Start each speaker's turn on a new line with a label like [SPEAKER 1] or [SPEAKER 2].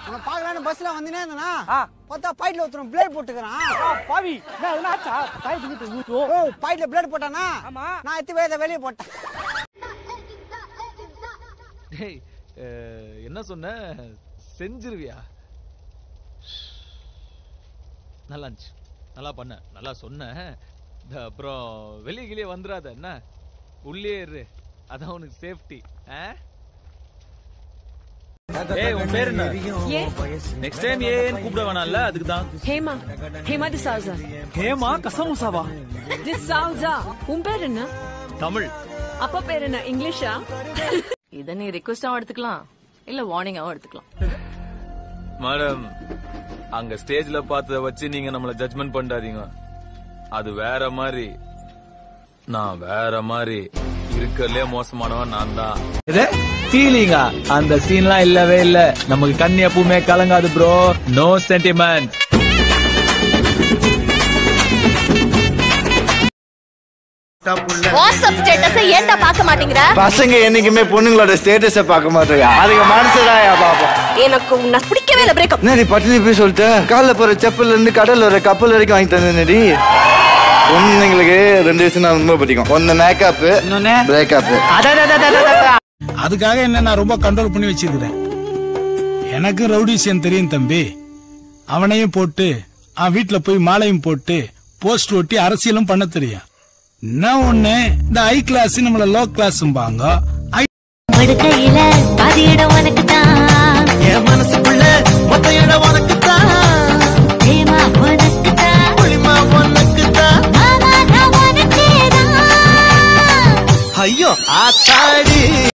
[SPEAKER 1] உன்னை பார்க்கலான்னு பஸ்ல வந்தீனே இருந்தனா
[SPEAKER 2] ஆ.
[SPEAKER 1] பார்த்தா பாயிட்ல ஒருத்தன் பிளேட் போட்டுக்கிறான்
[SPEAKER 2] ஆ, பாவி என்ன எதுனா ஆச்சா தாய் திங்கிட்டு ஊத்து
[SPEAKER 1] ஓ பாயிட்ல பிளேட் போட்டானா
[SPEAKER 2] ஆமா.
[SPEAKER 1] நான் எத்தி வேத வெளியே போட்டேன்
[SPEAKER 3] டேய் அஹ், என்ன சொன்ன செஞ்சிருவியா நல்லா இருந்துச்சு நல்லா பண்ண நல்லா சொன்ன இந்த அப்புறம் வெளியே கிளியே வந்துடாத என்ன உள்ளே இரு அதான் உனக்கு சேஃப்டி
[SPEAKER 4] ஏய் உன் பேர் என்ன
[SPEAKER 5] ஏன்
[SPEAKER 4] நெக்ஸ்ட் டைம் ஏன்னு கூப்பிட வேணாம்ல அதுக்கு தான்
[SPEAKER 5] ஹேமா ஹேமா டிசவுசா
[SPEAKER 4] ஹேமா கசமுசாவா
[SPEAKER 5] டிசவுசா உன் பேர் என்ன
[SPEAKER 4] தமிழ்
[SPEAKER 5] அப்பா பேர் என்ன இங்கிலீஷா
[SPEAKER 6] இத நீ ரிக்வெஸ்டாவும் எடுத்துக்கலாம் இல்ல வார்னிங்காவும் எடுத்துக்கலாம்
[SPEAKER 4] மேடம் அங்க ஸ்டேஜ்ல பார்த்தத வச்சு நீங்க நம்மள ஜட்ஜ்மெண்ட் பண்ணாதீங்க அது வேற மாதிரி நான் வேற மாதிரி இருக்கறதுலே மோசமானவன் நான் தான் ஃபீலிங்கா அந்த சீன்லாம் இல்லவே இல்ல நமக்கு கண்ணு எப்பவுமே கலங்காது ப்ரோ நோ சென்டிமெண்ட்
[SPEAKER 7] வாட்ஸ்அப் ஸ்டேட்டஸை ஏன்டா பார்க்க மாட்டேங்கிற
[SPEAKER 8] பசங்க என்னைக்குமே பொண்ணுங்களோட ஸ்டேட்டஸ பார்க்க மாட்டாங்க அதுக்கு மனசுதாயா பாப்போம்
[SPEAKER 7] எனக்கு உன்னை பிடிக்கவே இல்லை பிரேக்கப்
[SPEAKER 8] என்னடி பட்டினி போய் சொல்லிட்ட காலைல போற செப்பல்ல இருந்து கடல்ல வர கப்பல் வரைக்கும் வாங்கி தந்தேனடி பொண்ணுங்களுக்கு ரெண்டு விஷயம் நான் ரொம்ப பிடிக்கும் ஒன்னு மேக்கப் பிரேக்கப்
[SPEAKER 9] அதுக்காக என்ன நான் ரொம்ப கண்ட்ரோல் பண்ணி வச்சிருக்கிறேன் எனக்கு ரவுடிசியம் தெரியும் தம்பி அவனையும் போட்டு அவன் வீட்டுல போய் மாலையும் போட்டு போஸ்ட் ஒட்டி அரசியலும் பண்ண தெரியும் என்ன ஒண்ணு இந்த ஹை கிளாஸ் நம்மள லோ கிளாஸ்ம்பாங்க
[SPEAKER 7] படுக்கையில பாதி இடம் உனக்கு தான்
[SPEAKER 8] என் மனசுக்குள்ள மொத்த இடம் உனக்கு தான்
[SPEAKER 7] ஏமா உனக்கு தான்
[SPEAKER 8] புளிமா உனக்கு தான்
[SPEAKER 7] மாமா நான் உனக்கே தான்
[SPEAKER 8] ஐயோ ஆத்தாடி